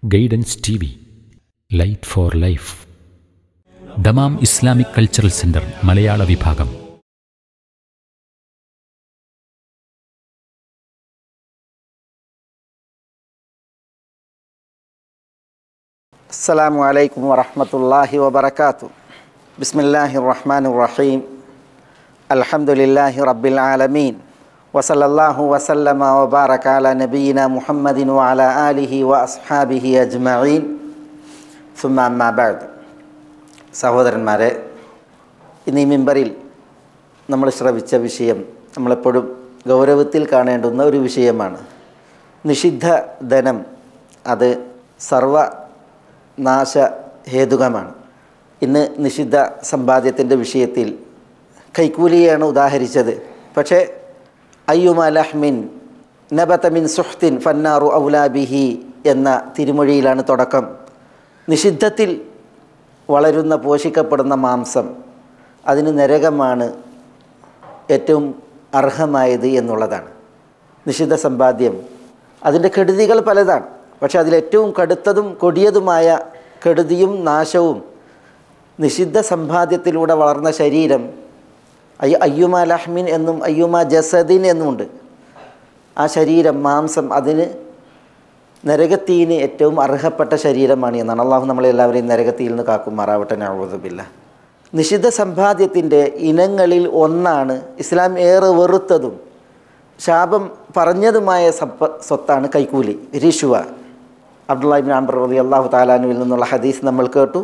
guidance T V light four life Dammam Islamic cultural centre മലയാള വിഭാഗം السلام عليكم ورحمة الله وبركاته بسم الله الرحمن الرحيم الحمد لله رب العالمين وصلى الله وسلم وبارك على نبينا محمد وعلى آله وأصحابه أجمعين ثم أما بعد സഹോദരന്മാരെ ഇന്ന് ഈ മിമ്പറിൽ നമ്മൾ ശ്രവിച്ച വിഷയം നമ്മളെപ്പോഴും ഗൗരവത്തിൽ കാണേണ്ടുന്ന ഒരു വിഷയമാണ് നിഷിദ്ധ ധനം അത് സർവ നാശഹേതുകമാണ് ഇന്ന് നിഷിദ്ധ സമ്പാദ്യത്തിൻ്റെ വിഷയത്തിൽ കൈക്കൂലിയാണ് ഉദാഹരിച്ചത് പക്ഷേ അയ്യുമ ലഹ്മിൻ നബതമിൻ സുഹ്തിൻ ഫന്നാറു ഔലാബിഹി എന്ന തിരുമൊഴിയിലാണ് തുടക്കം നിഷിദ്ധത്തിൽ വളരുന്ന പോഷിക്കപ്പെടുന്ന മാംസം അതിന് നരകമാണ് ഏറ്റവും അർഹമായത് എന്നുള്ളതാണ് നിഷിദ്ധ സമ്പാദ്യം അതിൻ്റെ കെടുതികൾ പലതാണ് പക്ഷെ അതിലേറ്റവും കടുത്തതും കൊടിയതുമായ കെടുതിയും നാശവും നിഷിദ്ധ സമ്പാദ്യത്തിലൂടെ വളർന്ന ശരീരം അയ്യ അയ്യുമ ലഹ്മിൻ എന്നും അയ്യുമ ജസദിൻ എന്നുമുണ്ട് ആ ശരീരം മാംസം അതിന് നരകത്തീന് ഏറ്റവും അർഹപ്പെട്ട ശരീരമാണ് എന്നാണ് അള്ളാഹു നമ്മളെല്ലാവരെയും നരകത്തിയിൽ നിന്ന് കാക്കുമാറാവട്ടെ നഴുതുമില്ല നിഷിദ്ധ സമ്പാദ്യത്തിൻ്റെ ഇനങ്ങളിൽ ഒന്നാണ് ഇസ്ലാം ഏറെ വെറുത്തതും ശാപം പറഞ്ഞതുമായ സപ്പ സ്വത്താണ് കൈക്കൂലി റിഷുവ അബ്ദുല്ലാഹിബിൻ ആംബർ റതി അള്ളാഹു താലാനുവിൽ നിന്നുള്ള ഹദീസ് നമ്മൾ കേട്ടു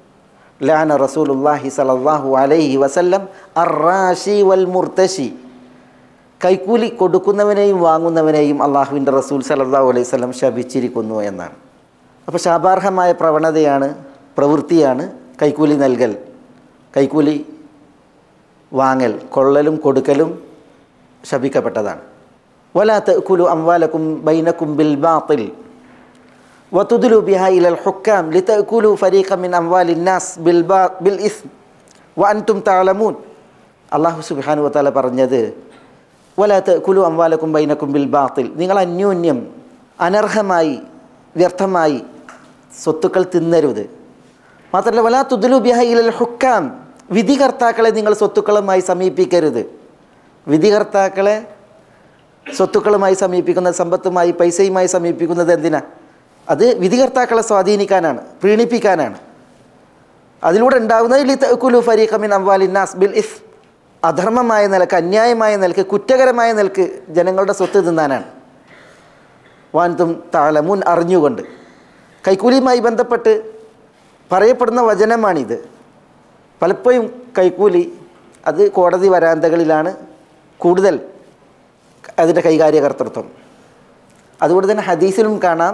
ലാന റസൂലുല്ലാഹി സലല്ലാഹു അലൈഹി വസല്ലം അറാഷി വൽ മുർത്തശി കൈക്കൂലി കൊടുക്കുന്നവനെയും വാങ്ങുന്നവനെയും അള്ളാഹുവിൻ്റെ റസൂൽ സലല്ലാഹു അലൈഹി സ്വലം ശപിച്ചിരിക്കുന്നു എന്നാണ് അപ്പോൾ ശാപാർഹമായ പ്രവണതയാണ് പ്രവൃത്തിയാണ് കൈക്കൂലി നൽകൽ കൈക്കൂലി വാങ്ങൽ കൊള്ളലും കൊടുക്കലും ശപിക്കപ്പെട്ടതാണ് വലാത്ത കുലു അംവാലക്കും ബൈനക്കും ബിൽ ബാത്തിൽ വതുദുലു ബിഹ ഇലൽ ഹുക്കാം ലിതഅകുലു ഫരീഖ മിൻ അംവാലിൻ നാസ് ബിൽ ബാ ബിൽ ഇസ്ം വ അൻതും തഅലമൂൻ അല്ലാഹു സുബ്ഹാനഹു വതആല പറഞ്ഞത് വലാത്ത കുലു അംവാലക്കും ബൈനക്കും ബിൽ ബാത്തിൽ നിങ്ങൾ അന്യോന്യം അനർഹമായി വ്യർത്ഥമായി സ്വത്തുക്കൾ തിന്നരുത് മാത്രമല്ല വലാ തുദുലു ബിഹ ഇലൽ ഹുക്കാം വിധികർത്താക്കളെ നിങ്ങൾ സ്വത്തുക്കളുമായി സമീപിക്കരുത് വിധികർത്താക്കളെ സ്വത്തുക്കളുമായി സമീപിക്കുന്നത് സമ്പത്തുമായി പൈസയുമായി സമീപിക്കുന്നത് എന്തിനാ അത് വിധികർത്താക്കളെ സ്വാധീനിക്കാനാണ് പ്രീണിപ്പിക്കാനാണ് അതിലൂടെ ഉണ്ടാകുന്നത് കുലു ഫരീഖമിൻ അംവാലിന്നാസ് ബിൽ ഇസ് അധർമ്മമായ നിലക്ക് അന്യായമായ നിലക്ക് കുറ്റകരമായ നിലക്ക് ജനങ്ങളുടെ സ്വത്ത് തിന്നാനാണ് വാൻതും താളമുൻ അറിഞ്ഞുകൊണ്ട് കൈക്കൂലിയുമായി ബന്ധപ്പെട്ട് പറയപ്പെടുന്ന വചനമാണിത് പലപ്പോഴും കൈക്കൂലി അത് കോടതി വരാന്തകളിലാണ് കൂടുതൽ അതിൻ്റെ കൈകാര്യകർത്തൃത്വം അതുകൊണ്ട് തന്നെ ഹദീസിലും കാണാം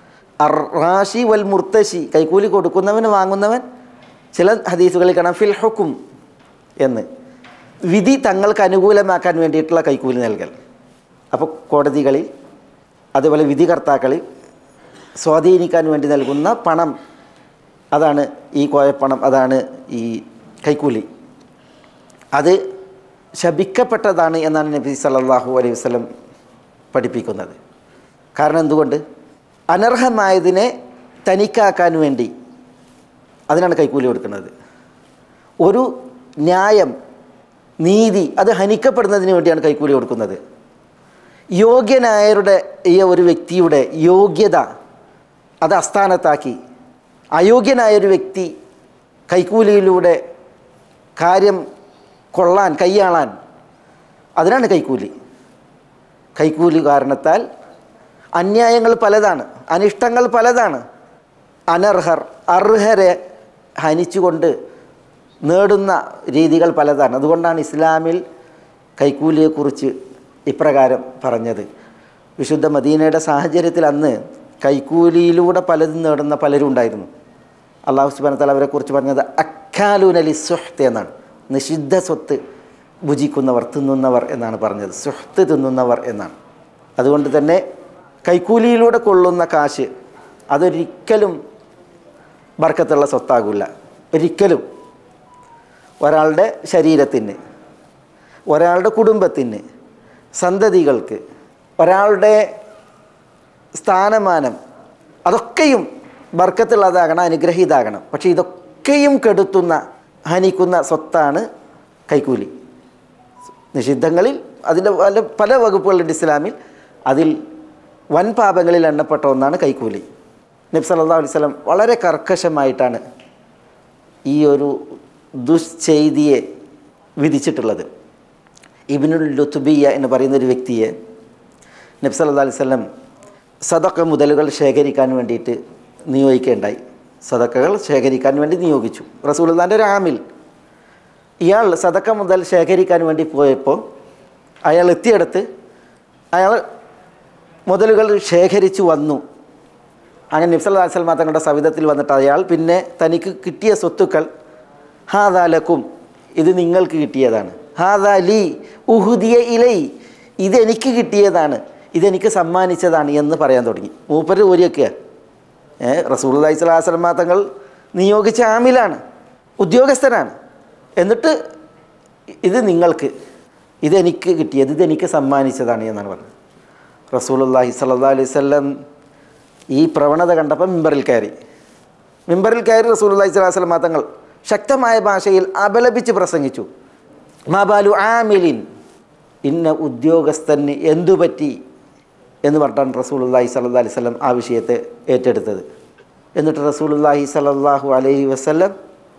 റാഷി വൽ മുർത്തശി കൈക്കൂലി കൊടുക്കുന്നവന് വാങ്ങുന്നവൻ ചില ഹദീസുകളിൽ കാണാം ഫിൽ ഹുക്കും എന്ന് വിധി തങ്ങൾക്ക് അനുകൂലമാക്കാൻ വേണ്ടിയിട്ടുള്ള കൈക്കൂലി നൽകൽ അപ്പോൾ കോടതികളിൽ അതുപോലെ വിധികർത്താക്കളിൽ സ്വാധീനിക്കാൻ വേണ്ടി നൽകുന്ന പണം അതാണ് ഈ കോയപ്പണം അതാണ് ഈ കൈക്കൂലി അത് ശപിക്കപ്പെട്ടതാണ് എന്നാണ് നബി സല്ലല്ലാഹു അലൈഹി വസല്ലം പഠിപ്പിക്കുന്നത് കാരണം എന്തുകൊണ്ട് അനർഹമായതിനെ തനിക്കാക്കാൻ വേണ്ടി അതിനാണ് കൈക്കൂലി കൊടുക്കുന്നത് ഒരു ന്യായം നീതി അത് ഹനിക്കപ്പെടുന്നതിന് വേണ്ടിയാണ് കൈക്കൂലി കൊടുക്കുന്നത് യോഗ്യനായരുടെ ഈ ഒരു വ്യക്തിയുടെ യോഗ്യത അത് അസ്ഥാനത്താക്കി അയോഗ്യനായ ഒരു വ്യക്തി കൈക്കൂലിയിലൂടെ കാര്യം കൊള്ളാൻ കൈയാളാൻ അതിനാണ് കൈക്കൂലി കൈക്കൂലി കാരണത്താൽ അന്യായങ്ങൾ പലതാണ് അനിഷ്ടങ്ങൾ പലതാണ് അനർഹർ അർഹരെ ഹനിച്ചുകൊണ്ട് നേടുന്ന രീതികൾ പലതാണ് അതുകൊണ്ടാണ് ഇസ്ലാമിൽ കൈക്കൂലിയെക്കുറിച്ച് ഇപ്രകാരം പറഞ്ഞത് വിശുദ്ധ മദീനയുടെ സാഹചര്യത്തിൽ അന്ന് കൈക്കൂലിയിലൂടെ പലതും നേടുന്ന പലരും ഉണ്ടായിരുന്നു അള്ളാഹു സുബാനത്താൽ അവരെക്കുറിച്ച് പറഞ്ഞത് അക്കാലൂനലി സുഹ്ത്ത് എന്നാണ് നിഷിദ്ധ സ്വത്ത് ഭുജിക്കുന്നവർ തിന്നുന്നവർ എന്നാണ് പറഞ്ഞത് സുഹ്ത്ത് തിന്നുന്നവർ എന്നാണ് അതുകൊണ്ട് തന്നെ കൈക്കൂലിയിലൂടെ കൊള്ളുന്ന കാശ് അതൊരിക്കലും ബർക്കത്തുള്ള സ്വത്താകില്ല ഒരിക്കലും ഒരാളുടെ ശരീരത്തിന് ഒരാളുടെ കുടുംബത്തിന് സന്തതികൾക്ക് ഒരാളുടെ സ്ഥാനമാനം അതൊക്കെയും ബർക്കത്തുള്ളതാകണം അനുഗ്രഹീതാകണം പക്ഷേ ഇതൊക്കെയും കെടുത്തുന്ന ഹനിക്കുന്ന സ്വത്താണ് കൈക്കൂലി നിഷിദ്ധങ്ങളിൽ അതിൻ്റെ പല പല വകുപ്പുകളുണ്ട് ഇസ്ലാമിൽ അതിൽ വൻ പാപങ്ങളിൽ എണ്ണപ്പെട്ട ഒന്നാണ് കൈക്കൂലി നബി സല്ലല്ലാഹു അലൈഹി വസല്ലം വളരെ കർക്കശമായിട്ടാണ് ഈ ഒരു ദുശ്ചെയ്തിയെ വിധിച്ചിട്ടുള്ളത് ഇബിനുൽ ലുത്തുബിയ എന്ന് പറയുന്ന ഒരു വ്യക്തിയെ നബി സല്ലല്ലാഹു അലൈഹി വസല്ലം സദക്ക മുതലുകൾ ശേഖരിക്കാൻ വേണ്ടിയിട്ട് നിയോഗിക്കുകയുണ്ടായി സദക്കകൾ ശേഖരിക്കാൻ വേണ്ടി നിയോഗിച്ചു റസൂലുള്ളാൻ്റെ ഒരു ആമിൽ ഇയാൾ സദക്ക മുതൽ ശേഖരിക്കാൻ വേണ്ടി പോയപ്പോൾ അയാൾ എത്തിയെടുത്ത് അയാൾ മുതലുകൾ ശേഖരിച്ചു വന്നു അങ്ങനെ നിഫ്സൽ അലസൽമാ തങ്ങളുടെ സവിധത്തിൽ വന്നിട്ട് അയാൾ പിന്നെ തനിക്ക് കിട്ടിയ സ്വത്തുക്കൾ ഹാദാലക്കും ഇത് നിങ്ങൾക്ക് കിട്ടിയതാണ് ഹാദാ ലി ഉഹുദിയ ഇലൈ ഇതെനിക്ക് കിട്ടിയതാണ് ഇതെനിക്ക് സമ്മാനിച്ചതാണ് എന്ന് പറയാൻ തുടങ്ങി മൂപ്പര് ഊരിയൊക്കെയാണ് ഏ റസൂൽ അലൈഹിസ്ലാസ്ലമാ തങ്ങൾ നിയോഗിച്ച ആമിലാണ് ഉദ്യോഗസ്ഥനാണ് എന്നിട്ട് ഇത് നിങ്ങൾക്ക് ഇതെനിക്ക് കിട്ടിയത് ഇതെനിക്ക് സമ്മാനിച്ചതാണ് എന്നാണ് പറഞ്ഞത് റസൂലുള്ളാഹി സ്വല്ലല്ലാഹു അലൈഹി വസല്ലം ഈ പ്രവണത കണ്ടപ്പോൾ മിമ്പറിൽ കയറി മിമ്പറിൽ കയറി റസൂലുള്ളാഹി സ്വല്ലല്ലാഹു അലൈഹി വസല്ലം തങ്ങൾ ശക്തമായ ഭാഷയിൽ അപലപിച്ച് പ്രസംഗിച്ചു മാബാലു ആമിലിൻ ഇന്ന ഉദ്യോഗസ്ഥന് എന്തു പറ്റി എന്ന് പറഞ്ഞാണ് റസൂലുള്ളാഹി സ്വല്ലല്ലാഹു അലൈഹി വസല്ലം ആ വിഷയത്തെ ഏറ്റെടുത്തത് എന്നിട്ട് റസൂലുള്ളാഹി സ്വല്ലല്ലാഹു അലൈഹി വസല്ലം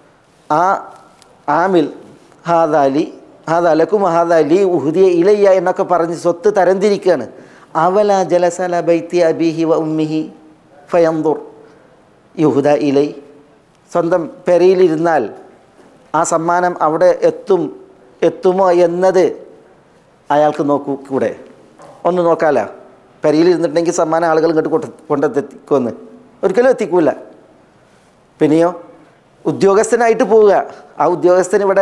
ആ ആമിൽ ഹാദാലി ഹാദാലക്കും ഹാദാലി ഉഹുദിയ ഇലയ്യ എന്നൊക്കെ പറഞ്ഞ് സ്വത്ത് തരംതിരിക്കുകയാണ് അവല ജലസല ബൈത്തി അബിഹി വ ഉമ്മിഹി ഫയന്തുർ യുഹുദ ഇലൈ സ്വന്തം പെരയിലിരുന്നാൽ ആ സമ്മാനം അവിടെ എത്തും എത്തുമോ എന്നത് അയാൾക്ക് നോക്കൂ കൂടെ ഒന്ന് നോക്കാല പെരയിലിരുന്നിട്ടുണ്ടെങ്കിൽ സമ്മാനം ആളുകൾ ഇങ്ങോട്ട് കൊണ്ട കൊണ്ടെത്തിക്കുമെന്ന് ഒരിക്കലും എത്തിക്കൂല പിന്നെയോ ഉദ്യോഗസ്ഥനായിട്ട് പോവുക ആ ഉദ്യോഗസ്ഥന് ഇവിടെ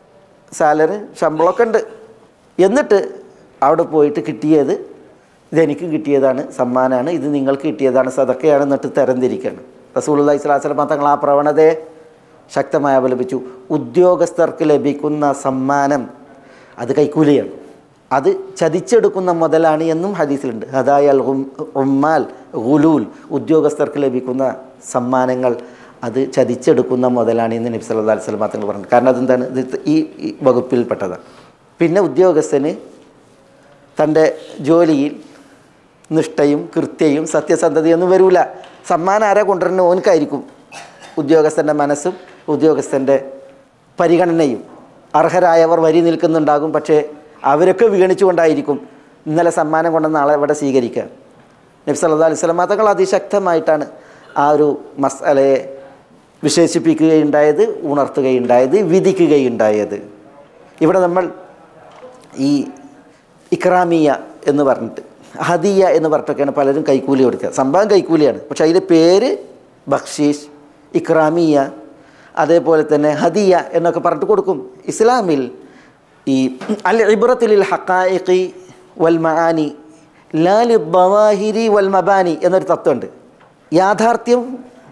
സാലറി ശമ്പളമൊക്കെ ഉണ്ട് എന്നിട്ട് അവിടെ പോയിട്ട് കിട്ടിയത് ഇതെനിക്ക് കിട്ടിയതാണ് സമ്മാനമാണ് ഇത് നിങ്ങൾക്ക് കിട്ടിയതാണ് സതക്കയാണ് എന്നിട്ട് തരംതിരിക്കുകയാണ് റസൂലുള്ളാഹി സ്വല്ലല്ലാഹു അലൈഹി വസല്ലം തങ്ങൾ ആ പ്രവണതയെ ശക്തമായി അപലപിച്ചു ഉദ്യോഗസ്ഥർക്ക് ലഭിക്കുന്ന സമ്മാനം അത് കൈക്കൂലിയാണ് അത് ചതിച്ചെടുക്കുന്ന മുതലാണ് എന്നും ഹദീസിലുണ്ട് ഹദായൽ ഉമ്മാൽ ഗുലൂൽ ഉദ്യോഗസ്ഥർക്ക് ലഭിക്കുന്ന സമ്മാനങ്ങൾ അത് ചതിച്ചെടുക്കുന്ന മുതലാണ് എന്ന് നബി സല്ലല്ലാഹു അലൈഹി വസല്ലം തങ്ങൾ പറഞ്ഞു കാരണം അതെന്താണ് ഇത് ഈ ഈ വകുപ്പിൽപ്പെട്ടതാണ് പിന്നെ ഉദ്യോഗസ്ഥന് തൻ്റെ ജോലിയിൽ നിഷ്ഠയും കൃത്യയും സത്യസന്ധതയൊന്നും വരൂല സമ്മാനം ആരാ കൊണ്ടുവരുന്ന ഓനക്കായിരിക്കും ഉദ്യോഗസ്ഥൻ്റെ മനസ്സും ഉദ്യോഗസ്ഥൻ്റെ പരിഗണനയും അർഹരായവർ വരി നിൽക്കുന്നുണ്ടാകും പക്ഷേ അവരൊക്കെ വീണിച്ചുകൊണ്ടായിരിക്കും ഇന്നലെ സമ്മാനം കൊണ്ടുവന്ന ആളെ ഇവിടെ സ്വീകരിക്കുക നബി സല്ലല്ലാഹു അലൈഹി വസല്ലം തങ്ങൾ അതിശക്തമായിട്ടാണ് ആ ഒരു മസാലയെ വിശേഷിപ്പിക്കുകയുണ്ടായത് ഉണർത്തുകയുണ്ടായത് വിധിക്കുകയുണ്ടായത് ഇവിടെ നമ്മൾ ഈ ഇക്രാമിയ എന്ന് പറഞ്ഞിട്ട് ഹദിയ എന്ന് പറഞ്ഞിട്ടൊക്കെയാണ് പലരും കൈക്കൂലി കൊടുക്കുക സംഭവം കൈക്കൂലിയാണ് പക്ഷേ അതിൻ്റെ പേര് ബക്ഷീഷ് ഇക്രാമിയ അതേപോലെ തന്നെ ഹദിയ എന്നൊക്കെ പറഞ്ഞിട്ട് കൊടുക്കും ഇസ്ലാമിൽ ഈ അൽ ഇബ്രത്തുലിൽ ഹക്കായിഖി വൽ മഹാനി ലാലി ബവാഹിരി വൽ മബാനി എന്നൊരു തത്വമുണ്ട് യാഥാർത്ഥ്യം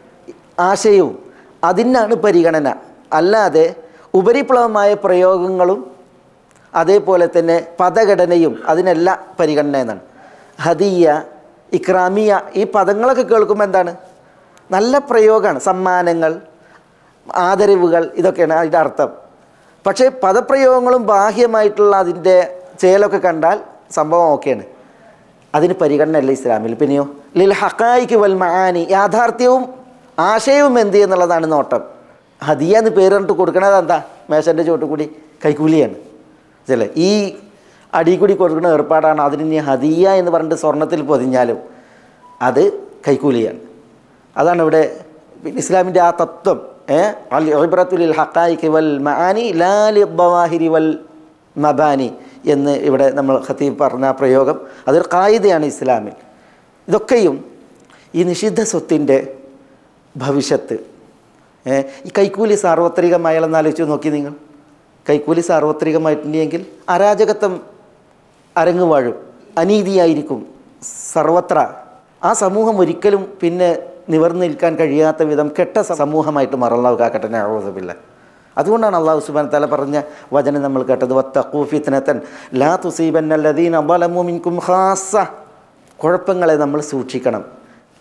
ആശയവും അതിനാണ് പരിഗണന അല്ലാതെ ഉപരിപ്ലവമായ പ്രയോഗങ്ങളും അതേപോലെ തന്നെ പദഘടനയും അതിനല്ല പരിഗണന എന്നാണ് ഹദിയ ഇക്രാമിയ ഈ പദങ്ങളൊക്കെ കേൾക്കുമ്പോൾ എന്താണ് നല്ല പ്രയോഗമാണ് സമ്മാനങ്ങൾ ആദരവുകൾ ഇതൊക്കെയാണ് അതിൻ്റെ അർത്ഥം പക്ഷേ പദപ്രയോഗങ്ങളും ബാഹ്യമായിട്ടുള്ള അതിൻ്റെ ചേലൊക്കെ കണ്ടാൽ സംഭവം ഓക്കെയാണ് അതിന് പരിഗണനയല്ല ഇസ്ലാമിൽ പിന്നെയോ ലിൽ ഹക്കായിക്ക് വൽ മഹാനി യാഥാർത്ഥ്യവും ആശയവും എന്ത് എന്നുള്ളതാണ് നോട്ടം ഹദിയ എന്ന് പേര് പറഞ്ഞിട്ട് കൊടുക്കണത് എന്താ മേശൻ്റെ ചോട്ട് കൂടി കൈക്കൂലിയാണ് ചില ഈ അടി കൂടി കൊടുക്കുന്ന ഏർപ്പാടാണ് അതിന് ഇനി ഹദിയ എന്ന് പറഞ്ഞിട്ട് സ്വർണത്തിൽ പൊതിഞ്ഞാലും അത് കൈക്കൂലിയാണ് അതാണ് ഇവിടെ ഇസ്ലാമിൻ്റെ ആ തത്വം ഇബ്രത്തുലിൽ ഹക്കായിക്ക് വൽ മഹാനി ലാലി ബവാഹിരി വൽ മബാനി എന്ന് ഇവിടെ നമ്മൾ ഖത്തീബ് പറഞ്ഞ ആ പ്രയോഗം അതൊരു കായികയാണ് ഇസ്ലാമിൽ ഇതൊക്കെയും ഈ നിഷിദ്ധ സ്വത്തിൻ്റെ ഭവിഷ്യത്ത് ഏ, ഈ കൈക്കൂലി സാർവത്രികമായാലെന്ന് ആലോചിച്ച് നോക്കി നിങ്ങൾ കൈക്കൂലി സാർവത്രികമായിട്ടുണ്ടെങ്കിൽ അരാജകത്വം അരങ്ങ് വാഴും അനീതിയായിരിക്കും സർവത്ര ആ സമൂഹം ഒരിക്കലും പിന്നെ നിവർന്നു നിൽക്കാൻ കഴിയാത്ത വിധം കെട്ട സമൂഹമായിട്ട് മറന്നാവ് കാക്കട്ടെ ആവോസമില്ല അതുകൊണ്ടാണ് അള്ളാഹു സുബാൻ തല പറഞ്ഞ വചനം നമ്മൾ കേട്ടത് വത്തഖൂഫിത്തനത്തൻ ലാ തുസീബന്നല്ലദീന ബലമു മിൻകും ഖാസ കുഴപ്പങ്ങളെ നമ്മൾ സൂക്ഷിക്കണം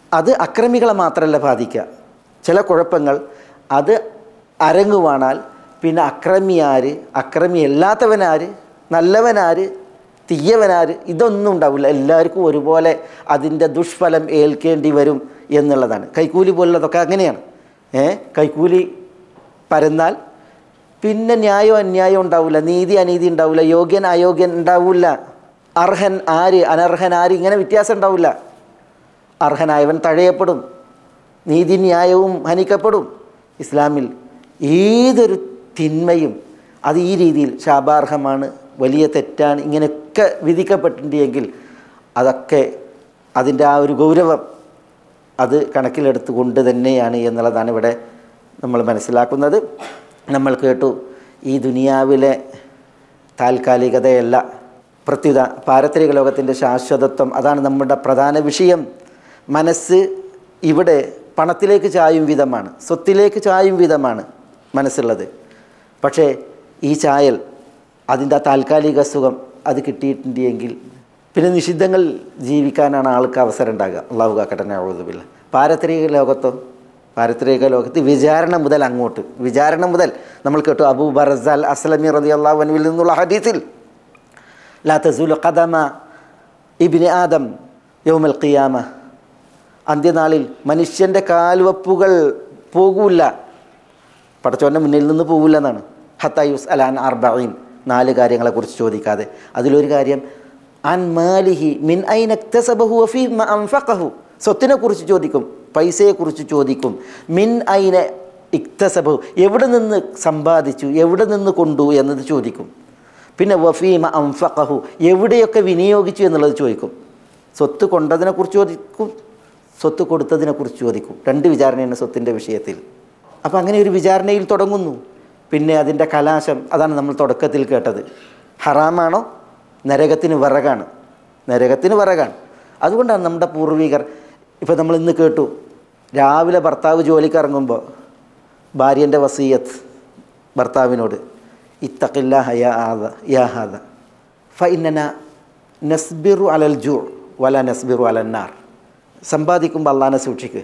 അത് അക്രമികളെ മാത്രമല്ല ബാധിക്കുക ചില കുഴപ്പങ്ങൾ അത് അരങ്ങുവാണാൽ പിന്നെ അക്രമിയാര് അക്രമി അല്ലാത്തവനാര് നല്ലവനാര് തീയവനാര് ഇതൊന്നും ഉണ്ടാവില്ല എല്ലാവർക്കും ഒരുപോലെ അതിൻ്റെ ദുഷ്ഫലം ഏൽക്കേണ്ടി വരും എന്നുള്ളതാണ് കൈക്കൂലി പോലുള്ളതൊക്കെ അങ്ങനെയാണ് ഏ കൈക്കൂലി പരന്നാൽ പിന്നെ ന്യായം അന്യായം ഉണ്ടാവില്ല നീതി അനീതി ഉണ്ടാവില്ല യോഗ്യൻ അയോഗ്യൻ ഉണ്ടാവില്ല അർഹൻ ആര് അനർഹൻ ആര് ഇങ്ങനെ വ്യത്യാസം ഉണ്ടാവില്ല അർഹനായവൻ തഴയപ്പെടും നീതി ന്യായവും ഹനിക്കപ്പെടും ഇസ്ലാമിൽ ഏതൊരു തിന്മയും അത് ഈ രീതിയിൽ ശാപാർഹമാണ് വലിയ തെറ്റാണ് ഇങ്ങനെയൊക്കെ വിധിക്കപ്പെട്ടിട്ടുണ്ടെങ്കിൽ അതൊക്കെ അതിൻ്റെ ആ ഒരു ഗൗരവം അത് കണക്കിലെടുത്തുകൊണ്ട് തന്നെയാണ് എന്നുള്ളതാണ് ഇവിടെ നമ്മൾ മനസ്സിലാക്കുന്നത് നമ്മൾ കേട്ടു ഈ ദുനിയാവിലെ താൽക്കാലികതയല്ല പ്രത്യുത പാരത്രിക ലോകത്തിൻ്റെ ശാശ്വതത്വം അതാണ് നമ്മുടെ പ്രധാന വിഷയം മനസ്സ് ഇവിടെ പണത്തിലേക്ക് ചായും വിധമാണ് സ്വത്തിലേക്ക് ചായും വിധമാണ് മനസ്സുള്ളത് പക്ഷേ ഈ ചായൽ അതിൻ്റെ ആ താൽക്കാലിക സുഖം അത് കിട്ടിയിട്ടുണ്ടെങ്കിൽ പിന്നെ നിഷിദ്ധങ്ങൾ ജീവിക്കാനാണ് ആൾക്ക് അവസരം ഉണ്ടാകുക അള്ളാഹു കാക്കട്ടനെ അഴുതുമില്ല പാരത്രിക ലോകത്തോ പാരത്രിക ലോകത്ത് വിചാരണ മുതൽ അങ്ങോട്ട് വിചാരണ മുതൽ നമ്മൾ കേട്ടു അബൂ ബറസാൽ അസ്ലമി റതി അള്ളാഹുവിൽ നിന്നുള്ള ഹദീസിൽ ലാ തസൂൽ ഖദമ ഇബിന് ആദം യൗമൽ ഖിയാമ അന്ത്യനാളിൽ മനുഷ്യൻ്റെ കാൽവപ്പുകൾ പോകൂല പടച്ചോൻ്റെ മുന്നിൽ നിന്ന് പോകില്ല എന്നാണ് ഹത്തായുസ് അലാൻ അർബീൻ നാല് കാര്യങ്ങളെക്കുറിച്ച് ചോദിക്കാതെ അതിലൊരു കാര്യം അൻ മാലിഹി മിൻ ഐനക്തസബഹു വഫീ മ അൻഫഖഹു സ്വത്തിനെ കുറിച്ച് ചോദിക്കും പൈസയെക്കുറിച്ച് ചോദിക്കും മിൻ ഐന ഇക്തസബഹു എവിടെ നിന്ന് സമ്പാദിച്ചു എവിടെ നിന്ന് കൊണ്ടു എന്നത് ചോദിക്കും പിന്നെ വഫീമ അംഫഖഹു എവിടെയൊക്കെ വിനിയോഗിച്ചു എന്നുള്ളത് ചോദിക്കും സ്വത്ത് കൊണ്ടതിനെക്കുറിച്ച് ചോദിക്കും സ്വത്ത് കൊടുത്തതിനെക്കുറിച്ച് ചോദിക്കും രണ്ട് വിചാരണയാണ് സ്വത്തിൻ്റെ വിഷയത്തിൽ അപ്പോൾ അങ്ങനെ ഒരു വിചാരണയിൽ തുടങ്ങുന്നു പിന്നെ അതിൻ്റെ കലാശം അതാണ് നമ്മൾ തുടക്കത്തിൽ കേട്ടത് ഹറാമാണോ നരകത്തിന് വിറകാണ് നരകത്തിന് വിറകാണ് അതുകൊണ്ടാണ് നമ്മുടെ പൂർവികർ ഇപ്പോൾ നമ്മൾ ഇന്ന് കേട്ടു രാവിലെ ഭർത്താവ് ജോലിക്ക് ഇറങ്ങുമ്പോൾ ഭാര്യൻ്റെ വസീയത്ത് ഭർത്താവിനോട് ഇത്തക്കില്ല യാ ആദ യാ ഹാദ ഫൈനന നസ്ബിറു അലൽ ജൂ വല നസ്ബിറു അലന്നാർ സമ്പാദിക്കുമ്പോൾ അള്ളാനെ സൂക്ഷിക്ക്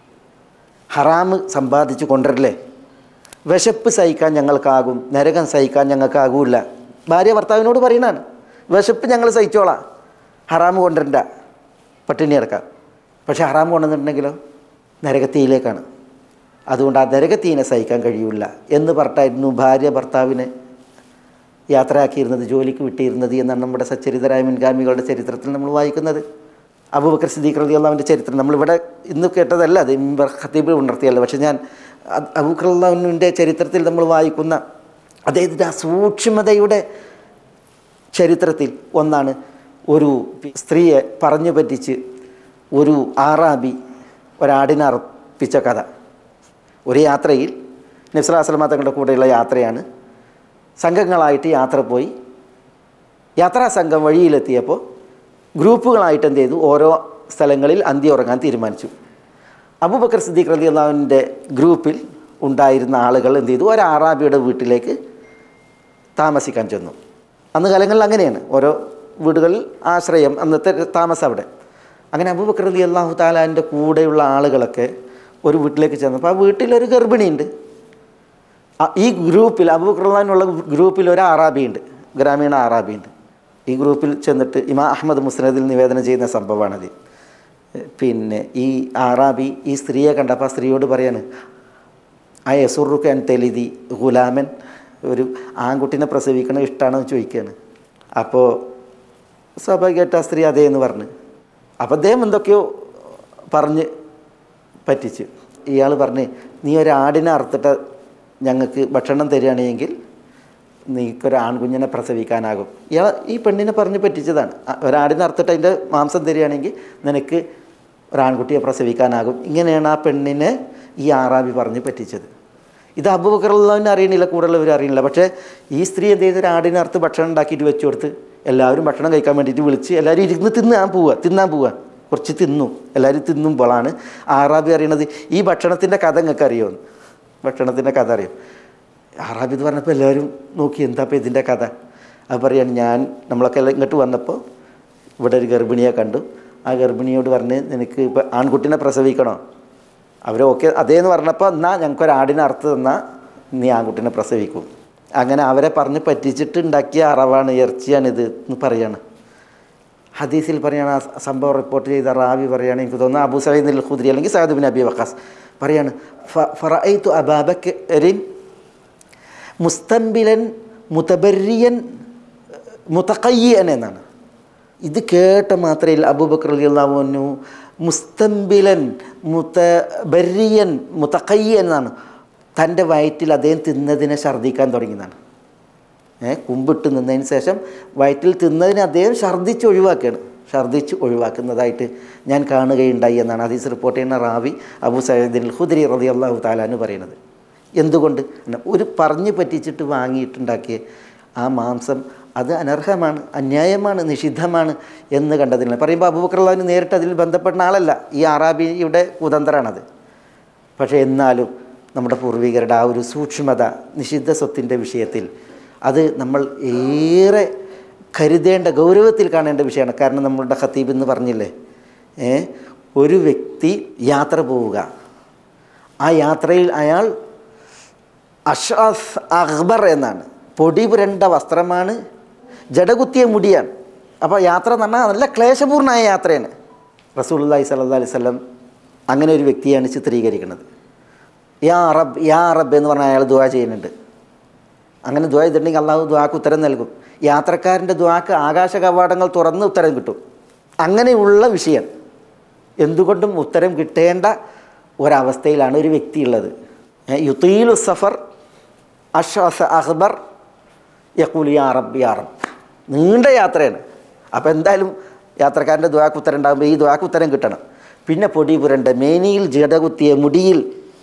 ഹറാമ് സമ്പാദിച്ച് കൊണ്ടുവരില്ലേ വിശപ്പ് സഹിക്കാൻ ഞങ്ങൾക്കാകും നരകം സഹിക്കാൻ ഞങ്ങൾക്കാകൂല ഭാര്യ ഭർത്താവിനോട് പറയണാണ് വിശപ്പ് ഞങ്ങൾ സഹിച്ചോളാം ഹറാമ് കൊണ്ടുവരണ്ട പട്ടിണി കിടക്കാം പക്ഷേ ഹറാമ് കൊണ്ടുവന്നിട്ടുണ്ടെങ്കിലോ നരകത്തിയിലേക്കാണ് അതുകൊണ്ട് ആ നരകത്തീനെ സഹിക്കാൻ കഴിയില്ല എന്ന് പറഞ്ഞായിരുന്നു ഭാര്യ ഭർത്താവിനെ യാത്രയാക്കിയിരുന്നത് ജോലിക്ക് വിട്ടിരുന്നത് എന്നാണ് നമ്മുടെ സച്ചരിതരായ മുൻഗാമികളുടെ ചരിത്രത്തിൽ നമ്മൾ വായിക്കുന്നത് അബൂബക്കർ സിദ്ദീഖ് റലി അള്ളാവിൻ്റെ ചരിത്രം നമ്മളിവിടെ ഇന്ന് കേട്ടതല്ല അത് ഇമ്പർ ഖത്തീബിൽ ഉണർത്തിയല്ല പക്ഷേ ഞാൻ അബൂബക്കർ അള്ളാഹുവിൻ്റെ ചരിത്രത്തിൽ നമ്മൾ വായിക്കുന്ന അദ്ദേഹത്തിൻ്റെ ആ സൂക്ഷ്മതയുടെ ചരിത്രത്തിൽ ഒന്നാണ് ഒരു സ്ത്രീയെ പറഞ്ഞു പറ്റിച്ച് ഒരു ആറാബി ഒരാടിനെ അർപ്പിച്ച കഥ ഒരു യാത്രയിൽ നബ്സലാസ്ലമ തങ്ങളുടെ കൂടെയുള്ള യാത്രയാണ് സംഘങ്ങളായിട്ട് യാത്ര പോയി യാത്രാ സംഘം വഴിയിലെത്തിയപ്പോൾ ഗ്രൂപ്പുകളായിട്ട് എന്ത് ചെയ്തു ഓരോ സ്ഥലങ്ങളിൽ അന്തി ഉറങ്ങാൻ തീരുമാനിച്ചു അബൂബക്കർ സിദ്ദീഖ് റലി അള്ളാഹുവിൻ്റെ ഗ്രൂപ്പിൽ ഉണ്ടായിരുന്ന ആളുകൾ എന്ത് ചെയ്തു ഒരു ആറാബിയുടെ വീട്ടിലേക്ക് താമസിക്കാൻ ചെന്നു അന്ന് കാലങ്ങളിൽ അങ്ങനെയാണ് ഓരോ വീടുകളിൽ ആശ്രയം അന്നത്തെ താമസം അവിടെ അങ്ങനെ അബൂബക്കർ അലി അള്ളാഹു താലാൻ്റെ കൂടെയുള്ള ആളുകളൊക്കെ ഒരു വീട്ടിലേക്ക് ചെന്നപ്പോൾ ആ വീട്ടിലൊരു ഗർഭിണിയുണ്ട് ആ- ഈ ഗ്രൂപ്പിൽ അബൂബക്കറുള്ള ഗ്രൂപ്പിൽ ഒരു ആറാബിയുണ്ട് ഗ്രാമീണ ആറാബിയുണ്ട് ഈ ഗ്രൂപ്പിൽ ചെന്നിട്ട് ഇമാ അഹമ്മദ് മുസ്നദിൽ നിവേദനം ചെയ്യുന്ന സംഭവമാണത് പിന്നെ ഈ ആറാബി ഈ സ്ത്രീയെ കണ്ടപ്പോൾ ആ സ്ത്രീയോട് പറയാണ് ആ യസുറുക്ക് അൻ തെലിതി ഗുലാമൻ ഒരു ആൺകുട്ടിനെ പ്രസവിക്കണം ഇഷ്ടമാണോ എന്ന് ചോദിക്കുകയാണ് അപ്പോൾ സ്വാഭാവികമായിട്ട് ആ സ്ത്രീ അതേ എന്ന് പറഞ്ഞു അപ്പോൾ അദ്ദേഹം എന്തൊക്കെയോ പറഞ്ഞ് പറ്റിച്ചു ഇയാൾ പറഞ്ഞ് നീ ഒരു ആടിനെ അറുത്തിട്ട് ഞങ്ങൾക്ക് ഭക്ഷണം തരികയാണെങ്കിൽ നീക്കൊരു ആൺകുഞ്ഞിനെ പ്രസവിക്കാനാകും ഇയാൾ ഈ പെണ്ണിനെ പറഞ്ഞ് പറ്റിച്ചതാണ് അ- ഒരാടിനെ അറുത്തിട്ട് അതിൻ്റെ മാംസം തരികയാണെങ്കിൽ നിനക്ക് ഒരാൺകുട്ടിയെ പ്രസവിക്കാനാകും ഇങ്ങനെയാണ് ആ പെണ്ണിനെ ഈ ആറാബി പറഞ്ഞ് പറ്റിച്ചത് ഇത് അബുബക്കറുള്ളവനെ അറിയണില്ല കൂടുതലുള്ളവർ അറിയണില്ല പക്ഷേ ഈ സ്ത്രീ എന്ത് ചെയ്ത് ഒരു ആടിനെ അറുത്ത് ഭക്ഷണം ഉണ്ടാക്കിയിട്ട് വെച്ച് കൊടുത്ത് എല്ലാവരും ഭക്ഷണം കഴിക്കാൻ വേണ്ടിയിട്ട് വിളിച്ച് എല്ലാവരും ഇരുന്ന് തിന്നാൻ പോവുക തിന്നാൻ പോവുക കുറച്ച് തിന്നു എല്ലാവരും തിന്നുമ്പോഴാണ് ആറാബി അറിയണത് ഈ ഭക്ഷണത്തിൻ്റെ കഥ നിങ്ങൾക്ക് അറിയുമെന്ന് ഭക്ഷണത്തിൻ്റെ കഥ അറിയും ആറാബി എന്ന് പറഞ്ഞപ്പോൾ എല്ലാവരും നോക്കി എന്താ ഇപ്പോൾ ഇതിൻ്റെ കഥ അത് പറയാണ് ഞാൻ നമ്മളൊക്കെ എല്ലാം ഇങ്ങോട്ട് വന്നപ്പോൾ ഇവിടെ ഒരു ഗർഭിണിയെ കണ്ടു ആ ഗർഭിണിയോട് പറഞ്ഞ് നിനക്ക് ഇപ്പോൾ ആൺകുട്ടീനെ പ്രസവിക്കണോ അവർ ഓക്കെ അതേന്ന് പറഞ്ഞപ്പോൾ എന്നാൽ ഞങ്ങൾക്കൊരു ആടിനെ അറുത്ത് തന്നാൽ നീ ആൺകുട്ടീനെ പ്രസവിക്കും അങ്ങനെ അവരെ പറഞ്ഞ് പറ്റിച്ചിട്ട് ഉണ്ടാക്കിയ അറവാണ് ഇറച്ചിയാണിത് എന്ന് പറയാണ് ഹദീസിൽ പറയാണ് ആ സംഭവം റിപ്പോർട്ട് ചെയ്ത റാവി പറയാണ് എനിക്ക് തോന്നുന്നു അബു സയ്യിദ് അൽ ഖുദ്രി അല്ലെങ്കിൽ സയ്യിദ് ബിൻ അബി വഖാസ് പറയാണ് ഫറഅയ്തു അബാബക്കരിൻ മുസ്തംബിലൻ മുതബരിയൻ മുതക്കയ്യൻ എന്നാണ് ഇത് കേട്ട മാത്രയിൽ അബൂബക്കർ അലിയുള്ളവനു മുസ്തംബിലൻ മുതബരിയൻ മുതക്കയ്യൻ എന്നാണ് തൻ്റെ വയറ്റിൽ അദ്ദേഹം തിന്നതിനെ ഛർദ്ദിക്കാൻ തുടങ്ങിയതാണ് ഏ കുമ്പിട്ട് നിന്നതിന് ശേഷം വയറ്റിൽ തിന്നതിനെ അദ്ദേഹം ഛർദ്ദിച്ച് ഒഴിവാക്കുകയാണ് ഛർദ്ദിച്ച് ഒഴിവാക്കുന്നതായിട്ട് ഞാൻ കാണുകയുണ്ടായി എന്നാണ് ഹദീസ് റിപ്പോർട്ട് ചെയ്യുന്ന റാവി അബു സയ്യിദിൻ ഹുദരി റതി അള്ളാഹു താലാന്ന് പറയുന്നത് എന്തുകൊണ്ട് ഒരു പറഞ്ഞു പറ്റിച്ചിട്ട് വാങ്ങിയിട്ടുണ്ടാക്കിയ ആ മാംസം അത് അനർഹമാണ് അന്യായമാണ് നിഷിദ്ധമാണ് എന്ന് കണ്ടതിനാൽ പറയുമ്പോൾ അബൂബക്കറുള്ളതിന് നേരിട്ട് അതിൽ ബന്ധപ്പെടുന്ന ആളല്ല ഈ അറാബിയുടെ കുതന്ത്രമാണത് പക്ഷേ എന്നാലും നമ്മുടെ പൂർവികരുടെ ആ ഒരു സൂക്ഷ്മത നിഷിദ്ധ സ്വത്തിൻ്റെ വിഷയത്തിൽ അത് നമ്മൾ ഏറെ കരുതേണ്ട ഗൗരവത്തിൽ കാണേണ്ട വിഷയമാണ് കാരണം നമ്മളുടെ ഖത്തീബ് എന്ന് പറഞ്ഞില്ലേ ഏ ഒരു വ്യക്തി യാത്ര പോവുക ആ യാത്രയിൽ അയാൾ അഷാസ് അക്ബർ എന്നാണ് പൊടി പുരണ്ട വസ്ത്രമാണ് ജടകുത്തിയ മുടിയാണ് അപ്പോൾ യാത്ര എന്ന് പറഞ്ഞാൽ നല്ല ക്ലേശപൂർണ്ണമായ യാത്രയാണ് റസൂലുള്ളാഹി സ്വല്ലല്ലാഹി അലൈഹി വസല്ലം അങ്ങനെ ഒരു വ്യക്തിയാണ് ചിത്രീകരിക്കുന്നത് യാ റബ്ബ് യാ റബ്ബ് എന്ന് പറഞ്ഞാൽ അയാൾ ദുആ ചെയ്യുന്നുണ്ട് അങ്ങനെ ദുആ ചെയ്തിട്ടുണ്ടെങ്കിൽ അള്ളാഹു ദുആക്ക് ഉത്തരം നൽകും യാത്രക്കാരൻ്റെ ദുആക്ക് ആകാശ കവാടങ്ങൾ തുറന്ന് ഉത്തരം കിട്ടും അങ്ങനെയുള്ള വിഷയം എന്തുകൊണ്ടും ഉത്തരം കിട്ടേണ്ട ഒരവസ്ഥയിലാണ് ഒരു വ്യക്തിയുള്ളത് യുത്തീലു സഫർ അഷാസ അഹ്ബർ യക്കൂൽ യാ റബ്ബ് യാ റബ്ബ് നീണ്ട യാത്രയാണ് അപ്പോൾ എന്തായാലും യാത്രക്കാരൻ്റെ ദ്വാക്ക് ഉത്തരം ഉണ്ടാകുമ്പോൾ ഈ ദ്വാക്ക് ഉത്തരം കിട്ടണം പിന്നെ പൊടി പുരണ്ട മേനിയിൽ ജടകുത്തിയ മുടിയിൽ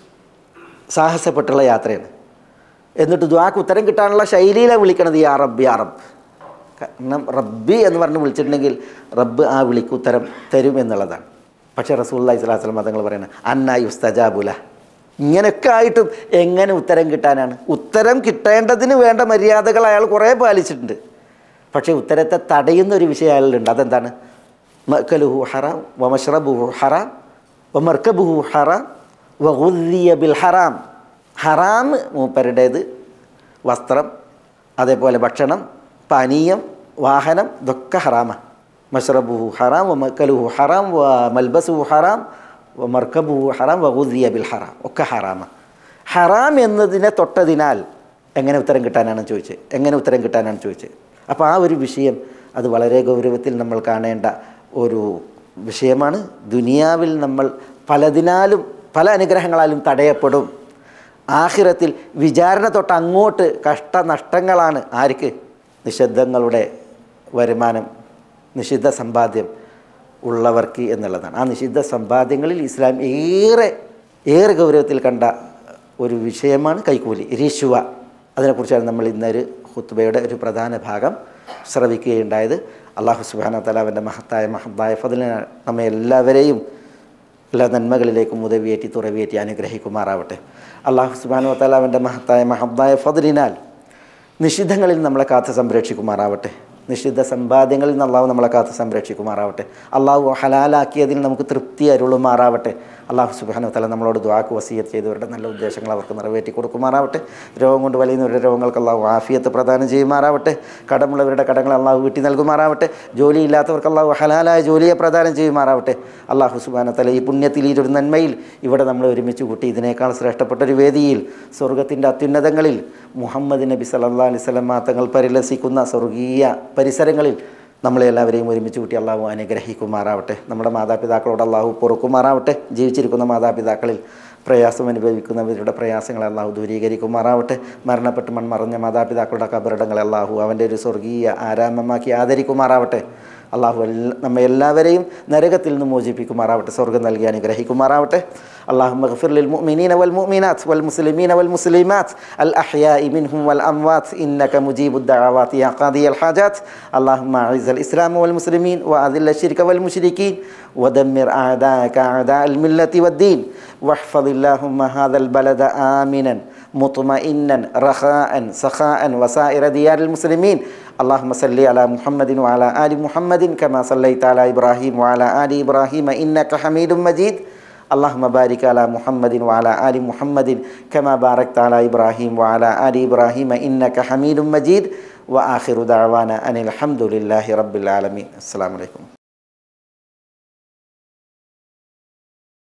സാഹസപ്പെട്ടുള്ള യാത്രയാണ് എന്നിട്ട് ദ്വാക്ക് ഉത്തരം കിട്ടാനുള്ള ശൈലിയിലാണ് വിളിക്കണത് യാ റബ്ബ് യാ റബ്ബ് കാരണം റബ്ബി എന്ന് പറഞ്ഞ് വിളിച്ചിട്ടുണ്ടെങ്കിൽ റബ്ബ് ആ വിളിക്ക് ഉത്തരം തരും എന്നുള്ളതാണ് പക്ഷേ റസൂല്ലാ ഇസ്ലാസ്ലം മതങ്ങൾ പറയുന്നത് അന്ന യുസ്തജാബുല ഇങ്ങനെയൊക്കെ ആയിട്ടും എങ്ങനെ ഉത്തരം കിട്ടാനാണ് ഉത്തരം കിട്ടേണ്ടതിന് വേണ്ട മര്യാദകൾ അയാൾ കുറേ പാലിച്ചിട്ടുണ്ട് പക്ഷേ ഉത്തരത്തെ തടയുന്ന ഒരു വിഷയം അയാളിലുണ്ട് അതെന്താണ് മക്കലുഹു ഹറാം വമഷ്റബുഹു ഹറാം വമർക്കബുഹു ഹറാം വഹുദിയ ബിൽ ഹറാം ഹറാം മൂപ്പരുടേത് വസ്ത്രം അതേപോലെ ഭക്ഷണം പാനീയം വാഹനം ഇതൊക്കെ ഹറാമാണ് മഷ്റബുഹു ഹറാം വമക്കലുഹു ഹറാം വ മൽബസുഹു ഹറാം മർക്കബു ഹറാം വഹുദിയ ബിൽ ഹറാം ഒക്കെ ഹറാമ ഹറാം എന്നതിനെ തൊട്ടതിനാൽ എങ്ങനെ ഉത്തരം കിട്ടാനാണ് ചോദിച്ചത് എങ്ങനെ ഉത്തരം കിട്ടാനാണ് ചോദിച്ചത് അപ്പോൾ ആ ഒരു വിഷയം അത് വളരെ ഗൗരവത്തിൽ നമ്മൾ കാണേണ്ട ഒരു വിഷയമാണ് ദുനിയാവിൽ നമ്മൾ പലതിനാലും പല അനുഗ്രഹങ്ങളാലും തടയപ്പെടും ആഹിറത്തിൽ വിചാരണ തൊട്ട് അങ്ങോട്ട് കഷ്ടനഷ്ടങ്ങളാണ് ആർക്ക് നിശബ്ദങ്ങളുടെ വരുമാനം നിഷിദ്ധ സമ്പാദ്യം ഉള്ളവർക്ക് എന്നുള്ളതാണ് ആ നിഷിദ്ധ സമ്പാദ്യങ്ങളിൽ ഇസ്ലാം ഏറെ ഏറെ ഗൗരവത്തിൽ കണ്ട ഒരു വിഷയമാണ് കൈക്കൂലി റിഷുവ അതിനെക്കുറിച്ചാണ് നമ്മൾ ഇന്നൊരു ഹുത്തുബയുടെ ഒരു പ്രധാന ഭാഗം ശ്രവിക്കുകയുണ്ടായത് അള്ളാഹു സുബാന തലാവിൻ്റെ മഹത്തായ മഹത്തായ ഫതിലിനെ നമ്മെ എല്ലാവരെയും എല്ലാ നന്മകളിലേക്കും ഉദവിയേറ്റി തുറവിയേറ്റി അനുഗ്രഹിക്കുമാറാവട്ടെ അള്ളാഹു സുബാനു തലാവിൻ്റെ മഹത്തായ മഹത്തായ ഫതിലിനാൽ നിഷിദ്ധങ്ങളിൽ നമ്മളെ കാത്ത് സംരക്ഷിക്കുമാറാവട്ടെ നിഷിദ്ധ സമ്പാദ്യങ്ങളിൽ നിന്ന് അള്ളാഹു നമ്മളെ കാത്ത് സംരക്ഷിക്കുമാറാവട്ടെ അള്ളാഹു ഹലാലാക്കിയതിൽ നമുക്ക് തൃപ്തി അരുളുമാറാവട്ടെ അള്ളാഹു സുബാനു തല നമ്മളോട് ദ്വാക്ക് വസീയത്ത് ചെയ്തവരുടെ നല്ല ഉദ്ദേശങ്ങൾ അവർക്ക് നിറവേറ്റി കൊടുക്കുമാറാവട്ടെ രോഗം കൊണ്ട് വലിയുന്നവരുടെ രോഗങ്ങൾക്ക് അള്ളാഹു ആഫിയത്ത് പ്രദാനം ചെയ്യുമാറാവട്ടെ കടമുള്ളവരുടെ കടങ്ങൾ അള്ളാഹു വീട്ടി നൽകുമാറാവട്ടെ ജോലിയില്ലാത്തവർക്ക് അള്ളാഹു ഹലാലായ ജോലിയെ പ്രദാനം ചെയ്യുമാറാവട്ടെ അള്ളാഹു സുബാന തല ഈ പുണ്യത്തിൽ ഈ ഒരു നന്മയിൽ ഇവിടെ നമ്മൾ ഒരുമിച്ച് കൂട്ടി ഇതിനേക്കാൾ ശ്രേഷ്ഠപ്പെട്ട ഒരു വേദിയിൽ സ്വർഗത്തിൻ്റെ അത്യുന്നതങ്ങളിൽ മുഹമ്മദ് നബി സല്ലാ അലൈഹി സ്വലം തങ്ങൾ പരിലസിക്കുന്ന സ്വർഗീയ പരിസരങ്ങളിൽ നമ്മളെ എല്ലാവരെയും ഒരുമിച്ച് കൂട്ടി അള്ളാഹു അനുഗ്രഹിക്കുമാറാവട്ടെ നമ്മുടെ മാതാപിതാക്കളോട് അള്ളാഹു പൊറുക്കുമാറാവട്ടെ ജീവിച്ചിരിക്കുന്ന മാതാപിതാക്കളിൽ പ്രയാസം അനുഭവിക്കുന്നവരുടെ പ്രയാസങ്ങളെ അള്ളാഹു ദൂരീകരിക്കുമാറാവട്ടെ മരണപ്പെട്ട് മൺമറഞ്ഞ മാതാപിതാക്കളുടെ കബറിടങ്ങളെ അള്ളാഹു അവൻ്റെ ഒരു സ്വർഗീയ ആരാമമാക്കി ആദരിക്കുമാറാവട്ടെ അള്ളാഹു എല്ലാ നമ്മെ എല്ലാവരെയും നരകത്തിൽ നിന്ന് മോചിപ്പിക്കുമാറാവട്ടെ സ്വർഗം നൽകി അനുഗ്രഹിക്കുമാറാവട്ടെ അള്ളാഹു മഗ്ഫിർ മുഅ്മിനീന വൽ മുഅ്മിനാത്ത് വൽ മുസ്ലിമീന വൽ മുസ്ലിമാത്ത് അൽ അഹ്യാഇ മിൻഹും വൽ അംവാത്ത് ഇന്നക മുജീബു الدعوات يا قاضي الحاجات اللهم أعز الإسلام والمسلمين وأذل الشرك والمشركين ودمر أعداءك أعداء الملة والدين واحفظ اللهم هذا البلد آمنا مطمئنا رخاء سخاء وسائر ديار المسلمين اللهم صل على محمد وعلى آل محمد كما صليت على إبراهيم وعلى آل إبراهيم إنك حميد مجيد اللهم بارك على محمد وعلى آل محمد كما باركت على إبراهيم وعلى آل إبراهيم إنك حميد مجيد وآخر دعوانا أن الحمد لله رب العالمين السلام عليكم